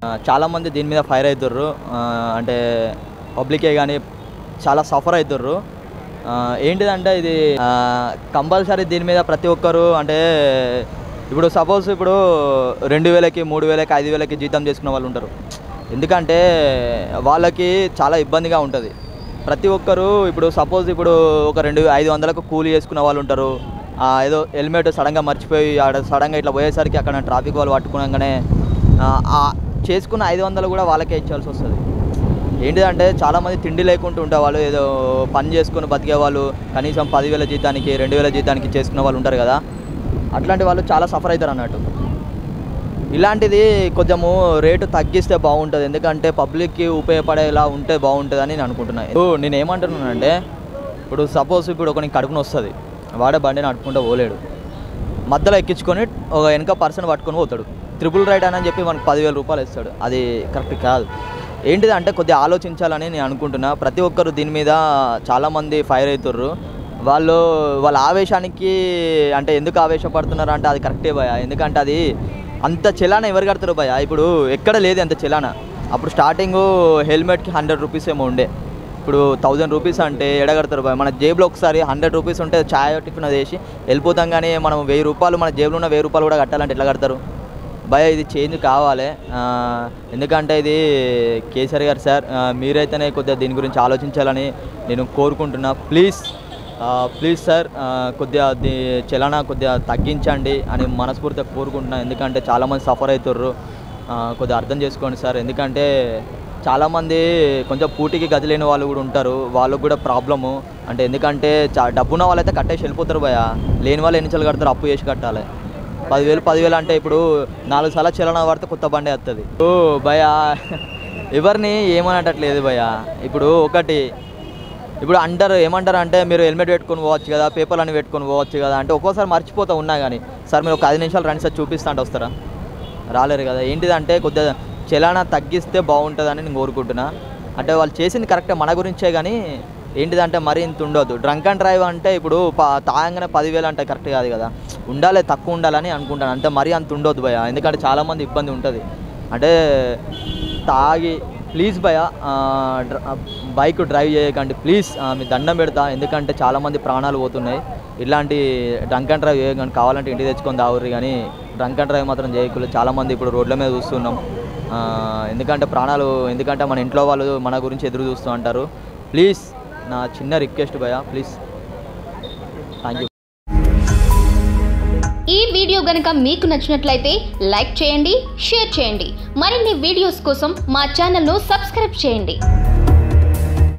ఆ, చాలామంది దీని మీద ఫైర్ అవుతుర్రు ఆ, అంటే పబ్లికే కానీ చాలా సఫర్ అవుతుర్రు ఆ, ఏంటిదంటే ఇది కంపల్సరీ దీని మీద ప్రతి ఒక్కరు అంటే ఇప్పుడు సపోజ్ ఇప్పుడు రెండు వేలకి మూడు వేలకి ఐదు వేలకి జీతం చేసుకున్న వాళ్ళు ఉంటారు ఎందుకంటే వాళ్ళకి చాలా ఇబ్బందిగా ఉంటుంది ప్రతి ఒక్కరు ఇప్పుడు సపోజ్ ఇప్పుడు ఒక రెండు ఐదు వందలకు కూలి చేసుకున్న వాళ్ళు ఉంటారు ఆ, ఏదో హెల్మెట్ సడన్గా మర్చిపోయి ఆడ సడన్గా ఇట్లా పోయేసరికి అక్కడ ట్రాఫిక్ వాళ్ళు పట్టుకున్నాగానే ఆ, ఆ చేసుకున్న ఐదు వందలు కూడా వాళ్ళకే ఇచ్చాల్సి వస్తుంది ఏంటిదంటే చాలామంది తిండి లేకుండా ఉంటే వాళ్ళు ఏదో పని చేసుకుని బతికే వాళ్ళు కనీసం పదివేల జీతానికి రెండు వేల జీతానికి చేసుకున్న వాళ్ళు ఉంటారు కదా అట్లాంటి వాళ్ళు చాలా సఫర్ అవుతారు అన్నట్టు ఇలాంటిది కొంచెము రేటు తగ్గిస్తే బాగుంటుంది ఎందుకంటే పబ్లిక్కి ఉపయోగపడేలా ఉంటే బాగుంటుంది అని నేను అనుకుంటున్నాను ఇప్పుడు నేను ఏమంటున్నానంటే ఇప్పుడు సపోజ్ ఇప్పుడు ఒకనికి కడుపున వస్తుంది వాడే బండి నడుపుకుంటూ పోలేడు మధ్యలో ఎక్కించుకొని ఒక వెనక పర్సన్ పట్టుకొని పోతాడు త్రిపుల్ రైడ్ అని చెప్పి మనకు పదివేల రూపాయలు ఇస్తాడు అది కరెక్ట్ కాదు ఏంటిది అంటే కొద్దిగా ఆలోచించాలని నేను అనుకుంటున్నా ప్రతి ఒక్కరు దీని మీద చాలామంది ఫైర్ అవుతుర్రు వాళ్ళు వాళ్ళ ఆవేశానికి అంటే ఎందుకు ఆవేశపడుతున్నారు అంటే అది కరెక్టే భయ ఎందుకంటే అది అంత చలానా ఎవరు కడతారు భయ ఇప్పుడు ఎక్కడ లేదు అంత చలానా అప్పుడు స్టార్టింగ్ హెల్మెట్కి హండ్రెడ్ రూపీస్ ఏమో ఉండే ఇప్పుడు థౌజండ్ రూపీస్ అంటే ఎడగడతారు భయ మన జేబులో ఒకసారి హండ్రెడ్ రూపీస్ ఉంటే ఛాయ్ టిఫిన్ అది వేసి వెళ్ళిపోతాం కానీ మనం వెయ్యి రూపాయలు మన జేబులో ఉన్న వెయ్యి రూపాయలు కూడా కట్టాలంటే ఎట్లా కడతారు భయ ఇది చేంజ్ కావాలి ఆ, ఎందుకంటే ఇది కేసీఆర్ గారు సార్ ఆ, మీరైతేనే కొద్దిగా దీని గురించి ఆలోచించాలని నేను కోరుకుంటున్నా ప్లీజ్ ప్లీజ్ సార్ ఆ, కొద్దిగా ది చలన కొద్దిగా తగ్గించండి అని మనస్ఫూర్తిగా కోరుకుంటున్నాను ఎందుకంటే చాలామంది సఫర్ అవుతుర్రు ఆ, కొద్దిగా అర్థం చేసుకోండి సార్ ఎందుకంటే చాలామంది కొంచెం పూటికి గది లేని వాళ్ళు కూడా ఉంటారు వాళ్ళకు కూడా ప్రాబ్లము అంటే ఎందుకంటే చా డబ్బున్న వాళ్ళైతే కట్టేసి వెళ్ళిపోతారు భయ లేని వాళ్ళు ఎన్ని నెలలు కడతారు అప్పు చేసి కట్టాలి పదివేలు పదివేలు అంటే ఇప్పుడు నాలుగు సార్లు చలన పడితే కొత్త బండి వస్తుంది ఓ భయ ఎవరిని ఏమనట్లేదు భయ ఇప్పుడు ఒకటి ఇప్పుడు అంటారు ఏమంటారు అంటే మీరు హెల్మెట్ పెట్టుకొని పోవచ్చు కదా పేపర్లు అన్ని పెట్టుకొని పోవచ్చు కదా అంటే ఒక్కోసారి మర్చిపోతా ఉన్నా కానీ సార్ మీరు ఒక ఐదు నిమిషాలు రండి సార్ చూపిస్తా అంటే వస్తారా రాలేరు కదా ఏంటిదంటే కొద్దిగా చలానా తగ్గిస్తే బాగుంటుందని నేను కోరుకుంటున్నా అంటే వాళ్ళు చేసింది కరెక్టే మన గురించే కానీ ఏంటిదంటే మరీ ఇంత ఉండొద్దు డ్రంక్ అండ్ డ్రైవ్ అంటే ఇప్పుడు ప- తాగంగానే పదివేలు అంటే కరెక్ట్ కాదు కదా ఉండాలి తక్కువ ఉండాలని అనుకుంటాను అంటే మరీ అంత ఉండొద్దు భయ ఎందుకంటే చాలామంది ఇబ్బంది ఉంటుంది అంటే తాగి ప్లీజ్ భయ బైక్ డ్రైవ్ చేయకండి ప్లీజ్ మీ దండం పెడతా ఎందుకంటే చాలామంది ప్రాణాలు పోతున్నాయి ఇలాంటి డ్రంక్ అండ్ డ్రైవ్ చేయకండి కావాలంటే ఇంటికి తెచ్చుకొని తాగుర్రి కానీ డ్రంక్ అండ్ డ్రైవ్ మాత్రం చేయకూడదు చాలామంది ఇప్పుడు రోడ్ల మీద చూస్తున్నాం ఆ, ఎందుకంటే ప్రాణాలు ఎందుకంటే మన ఇంట్లో వాళ్ళు మన గురించి ఎదురు చూస్తూ అంటారు ప్లీజ్ నా చిన్న రిక్వెస్ట్ భయ ప్లీజ్ థ్యాంక్ యూ ఈ వీడియో గనుక మీకు నచ్చినట్లయితే లైక్ చేయండి షేర్ చేయండి మరిన్ని వీడియోస్ కోసం మా ఛానల్ను సబ్స్క్రైబ్ చేయండి